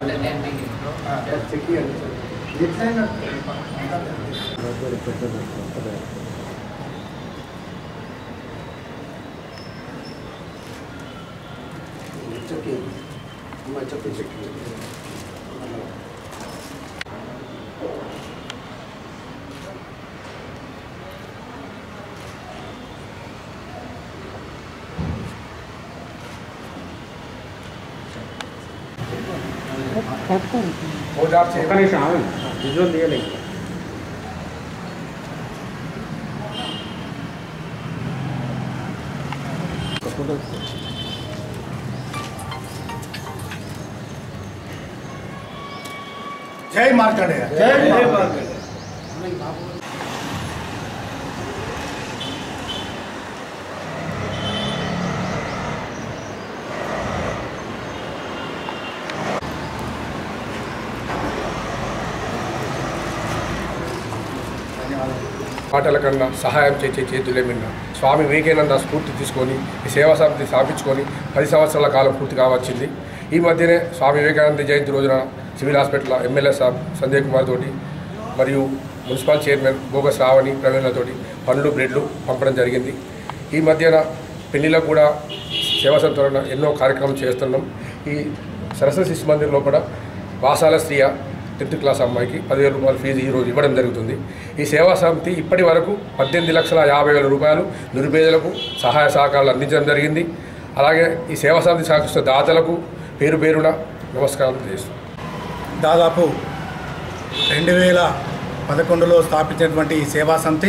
check చేయండి ఎట్లయినా check చేయండి అమ్మాయి చెప్పి చెక్ చేయండి ఒక్క నిమిషం ఆగండి విజువల్ తీయలేదు జై మార్కండేయ జై మార్కండేయ మాటల కన్నా సహాయం చేసే చేతులే మిన్న స్వామి వివేకానంద స్ఫూర్తి తీసుకొని ఈ సేవా సమితి స్థాపించుకొని పది సంవత్సరాల కాలం పూర్తి కావచ్చింది ఈ మధ్యనే స్వామి వివేకానంద జయంతి రోజున సివిల్ హాస్పిటల్ ఎమ్మెల్యే సాబ్ సంజయ్ కుమార్ తోటి మరియు మున్సిపల్ చైర్మన్ బోగస్ రావణి ప్రవీణ్లతోటి పండ్లు బ్రెడ్లు పంపడం జరిగింది ఈ మధ్యన పెళ్లిలో కూడా సేవా సంతులన ఎన్నో కార్యక్రమాలు చేస్తున్నాం ఈ సరస్వతి శిశు మందిర్ లోపల వాసాల శ్రీయ టెన్త్ క్లాస్ అమ్మాయికి పదివేల రూపాయల ఫీజు ఈరోజు ఇవ్వడం జరుగుతుంది ఈ సేవా సమితి ఇప్పటి వరకు పద్దెనిమిది లక్షల యాభై వేల రూపాయలు నిరుపేదలకు సహాయ సహకారాలు అందించడం జరిగింది అలాగే ఈ సేవా సమితి సహకరిస్తున్న దాతలకు పేరు పేరున నమస్కారం చేస్తున్నాం దాదాపు రెండు వేల పదకొండులో స్థాపించినటువంటి ఈ సేవా సమితి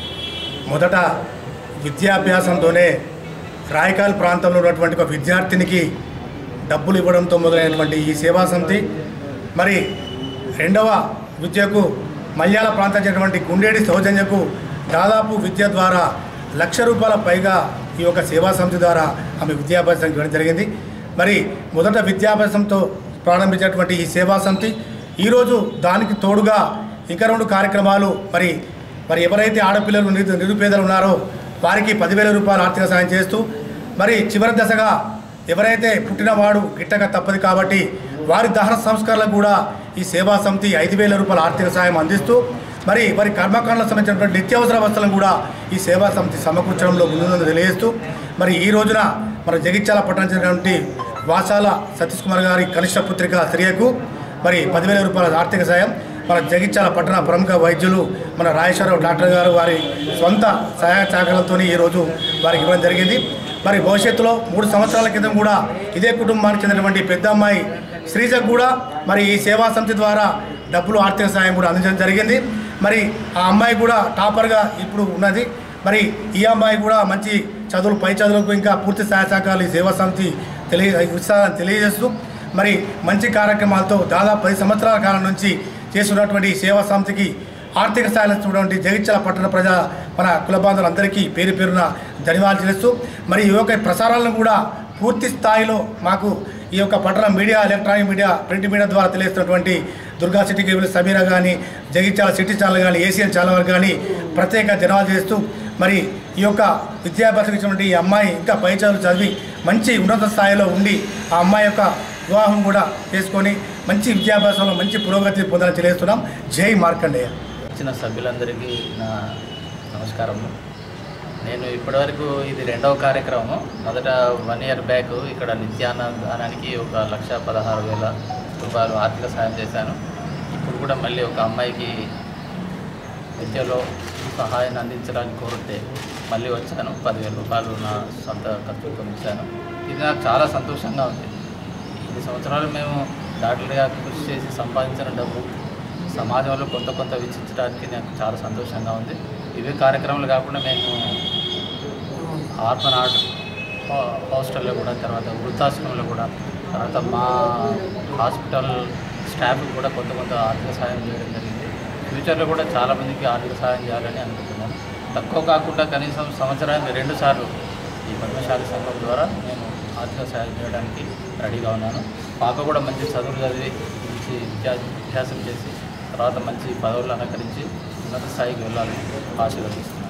మొదట విద్యాభ్యాసంతోనే రాయకాల్ ప్రాంతంలో ఉన్నటువంటి ఒక విద్యార్థినికి డబ్బులు ఇవ్వడంతో మొదలైనటువంటి ఈ సేవా సమితి మరి రెండవ విద్యకు మల్యాల ప్రాంతం చెందినటువంటి గుండేడి సౌజన్యకు దాదాపు విద్య ద్వారా లక్ష రూపాయల పైగా ఈ యొక్క సేవా సమితి ద్వారా ఆమె విద్యాభ్యాసానికి ఇవ్వడం జరిగింది మరి మొదట విద్యాభ్యాసంతో ప్రారంభించినటువంటి ఈ సేవా సమితి ఈరోజు దానికి తోడుగా ఇంకా రెండు కార్యక్రమాలు మరి మరి ఎవరైతే ఆడపిల్లలు నిరు నిరుపేదలు ఉన్నారో వారికి పదివేల రూపాయలు ఆర్థిక సాయం చేస్తూ మరి చివరి దశగా ఎవరైతే పుట్టినవాడు గిట్టక తప్పదు కాబట్టి వారి దహన సంస్కారాలకు కూడా ఈ సేవా సమితి ఐదు వేల రూపాయల ఆర్థిక సాయం అందిస్తూ మరి వారి కర్మకాండలకు సంబంధించినటువంటి నిత్యావసర వస్తువులను కూడా ఈ సేవా సమితి సమకూర్చడంలో ముందుందని తెలియజేస్తూ మరి ఈ రోజున మన జగిత్యాల పట్టణం చెందినటువంటి వాసాల సతీష్ కుమార్ గారి కనిష్ట పుత్రిక శ్రియకు మరి పదివేల రూపాయల ఆర్థిక సాయం మన జగిత్యాల పట్టణ ప్రముఖ వైద్యులు మన రాజేశ్వరరావు డాక్టర్ గారు వారి సొంత సహాయ సహకారాలతో ఈరోజు వారికి ఇవ్వడం జరిగింది మరి భవిష్యత్తులో మూడు సంవత్సరాల క్రితం కూడా ఇదే కుటుంబానికి చెందినటువంటి పెద్ద అమ్మాయి శ్రీజకు కూడా మరి ఈ సేవా సమితి ద్వారా డబ్బులు ఆర్థిక సాయం కూడా అందించడం జరిగింది మరి ఆ అమ్మాయి కూడా టాపర్గా ఇప్పుడు ఉన్నది మరి ఈ అమ్మాయి కూడా మంచి చదువులు పై చదువులకు ఇంకా పూర్తి సహాయ సహకారాలు ఈ సేవా సమితి తెలియ ఉత్సాహాన్ని తెలియజేస్తూ మరి మంచి కార్యక్రమాలతో దాదాపు పది సంవత్సరాల కాలం నుంచి చేస్తున్నటువంటి ఈ సేవా సమితికి ఆర్థిక సాయం ఇస్తున్నటువంటి జగిత్యాల పట్టణ ప్రజా మన కుల బాంధవులందరికీ పేరు పేరున ధన్యవాదాలు చేస్తూ మరి ఈ యొక్క ప్రసారాలను కూడా పూర్తి స్థాయిలో మాకు ఈ యొక్క పట్టణ media electronic media print media ద్వారా తెలియస్తున్నటువంటి దుర్గా సిటీ కేబుల్ సమీరా కానీ జగిత్యాల సిటీ ఛానల్ కానీ ఏషియన్ ఛానల్ కానీ ప్రత్యేక ధన్యవాదాలు చేస్తూ మరి ఈ యొక్క విద్యాభ్యాసం ఇచ్చినటువంటి ఈ అమ్మాయి ఇంకా పై చదువులు చదివి మంచి ఉన్నత స్థాయిలో ఉండి ఆ అమ్మాయి యొక్క వివాహం కూడా చేసుకొని మంచి విద్యాభ్యాసంలో మంచి పురోగతి పొందాలని తెలియజేస్తున్నాం జై మార్కండేయ వచ్చిన సభ్యులందరికీ నా నమస్కారము నేను ఇప్పటివరకు ఇది రెండవ కార్యక్రమం మొదట వన్ ఇయర్ బ్యాక్ ఇక్కడ నిత్యాన్నదానానికి ఒక లక్ష పదహారు వేల రూపాయలు ఆర్థిక సాయం చేశాను ఇప్పుడు కూడా మళ్ళీ ఒక అమ్మాయికి విద్యలో సహాయాన్ని అందించడానికి కోరితే మళ్ళీ వచ్చాను పదివేల రూపాయలు నా సొంత ఖర్చుతో ఇచ్చాను ఇది నాకు చాలా సంతోషంగా ఉంది ఇన్ని సంవత్సరాలు మేము డాక్టర్గా కృషి చేసి సంపాదించిన డబ్బు సమాజంలో కొంత కొంత వెచ్చించడానికి నాకు చాలా సంతోషంగా ఉంది ఇవే కార్యక్రమాలు కాకుండా మేము ఆర్ఫనాడ్ హాస్టల్లో కూడా తర్వాత వృద్ధాశ్రమంలో కూడా తర్వాత మా హాస్పిటల్ స్టాఫ్కి కూడా కొంత కొంత ఆర్థిక సాయం చేయడం జరిగింది ఫ్యూచర్లో కూడా చాలామందికి ఆర్థిక సాయం చేయాలని అనుకుంటున్నాను తక్కువ కాకుండా కనీసం సంవత్సరానికి రెండు సార్లు ఈ పద్మశాలి సంఘం ద్వారా నేను ఆర్థిక సాయం చేయడానికి రెడీగా ఉన్నాను పాప కూడా మంచి చదువులు చదివి మంచి విద్యా అభ్యాసం చేసి తర్వాత మంచి పదవులు అలంకరించి ఉన్నత స్థాయికి వెళ్ళాలని ఆశీర్వదిస్తున్నాను